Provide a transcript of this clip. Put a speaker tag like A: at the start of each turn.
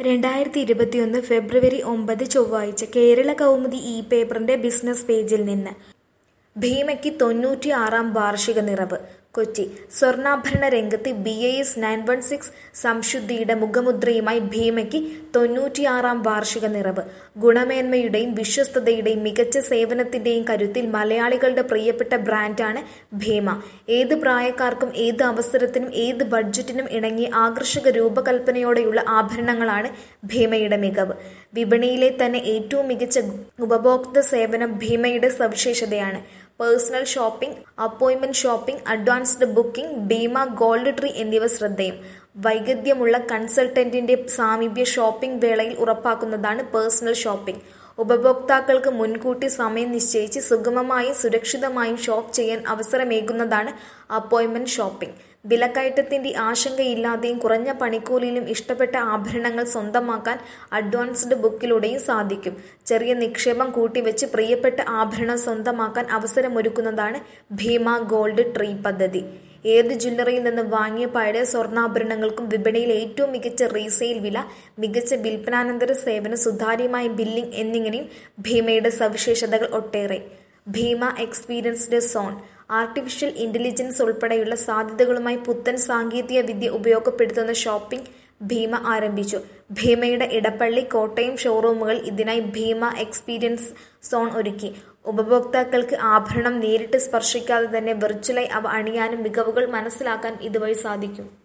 A: രണ്ടായിരത്തി ഇരുപത്തിയൊന്ന് ഫെബ്രുവരി ഒമ്പത് ചൊവ്വാഴ്ച കേരള കൗമുദി ഇ പേപ്പറിന്റെ ബിസിനസ് പേജിൽ നിന്ന് ഭീമയ്ക്ക് തൊണ്ണൂറ്റിയാറാം വാർഷിക നിറവ് കൊച്ചി സ്വർണ്ണാഭരണ രംഗത്ത് B I S nine one six സംശുദ്ധിയുടെ മുഖമുദ്രയുമായി ഭീമയ്ക്ക് തൊണ്ണൂറ്റിയാറാം വാർഷിക നിറവ് ഗുണമേന്മയുടെയും വിശ്വസ്തതയുടെയും മികച്ച സേവനത്തിന്റെയും കരുത്തിൽ മലയാളികളുടെ പ്രിയപ്പെട്ട ബ്രാൻഡാണ് ഭീമ ഏത് പ്രായക്കാർക്കും ഏത് അവസരത്തിനും ഏത് ബഡ്ജറ്റിനും ഇണങ്ങിയ ആകർഷക രൂപകൽപ്പനയോടെയുള്ള ആഭരണങ്ങളാണ് ഭീമയുടെ മികവ് വിപണിയിലെ തന്നെ ഏറ്റവും മികച്ച ഉപഭോക്തൃ സേവനം ഭീമയുടെ സവിശേഷതയാണ് personal shopping appointment shopping advanced booking Bhima gold tree എന്നിവ ശ്രദ്ധേയം വൈഗദ്ധ്യമുള്ള കൺസൾട്ടന്റിന്റെ സാമീപ്യ ഷോപ്പിംഗ് വേളയിൽ ഉറപ്പാക്കുന്നതാണ് പേഴ്സണൽ ഷോപ്പിംഗ് ഉപഭോക്താക്കൾക്ക് മുൻകൂട്ടി സമയം നിശ്ചയിച്ച് സുഗമമായും സുരക്ഷിതമായും ഷോപ്പ് ചെയ്യാൻ അവസരമേകുന്നതാണ് അപ്പോയിന്റ്മെന്റ് ഷോപ്പിംഗ് വിലക്കയറ്റത്തിന്റെ ആശങ്കയില്ലാതെയും കുറഞ്ഞ പണിക്കൂലിയിലും ഇഷ്ടപ്പെട്ട ആഭരണങ്ങൾ സ്വന്തമാക്കാൻ അഡ്വാൻസ്ഡ് ബുക്കിലൂടെയും സാധിക്കും ചെറിയ നിക്ഷേപം കൂട്ടിവെച്ച് പ്രിയപ്പെട്ട ആഭരണം സ്വന്തമാക്കാൻ അവസരമൊരുക്കുന്നതാണ് ഭീമ ഗോൾഡ് ട്രീ പദ്ധതി ഏത് ജ്വല്ലറിയിൽ നിന്ന് വാങ്ങിയ പഴയ സ്വർണ്ണാഭരണങ്ങൾക്കും വിപണിയിൽ ഏറ്റവും മികച്ച റീസെയിൽ വില മികച്ച വിൽപ്പനാനന്തര സേവനം സുതാര്യമായ ബില്ലിംഗ് എന്നിങ്ങനെയും ഭീമയുടെ സവിശേഷതകൾ ഒട്ടേറെ Bhima experienced zone artificial intelligence ഉൾപ്പെടെയുള്ള സാധ്യതകളുമായി പുത്തൻ സാങ്കേതിക വിദ്യ ഉപയോഗപ്പെടുത്തുന്ന ഷോപ്പിംഗ് ഭീമ ആരംഭിച്ചു ഭീമയുടെ ഇടപ്പള്ളി കോട്ടയം ഷോറൂമുകൾ ഇതിനായി ഭീമ എക്സ്പീരിയൻസ് സോൺ ഒരുക്കി ഉപഭോക്താക്കൾക്ക് ആഭരണം നേരിട്ട് സ്പർശിക്കാതെ തന്നെ വെർച്വലായി അവ അണിയാനും മികവുകൾ മനസ്സിലാക്കാൻ ഇതുവഴി സാധിക്കും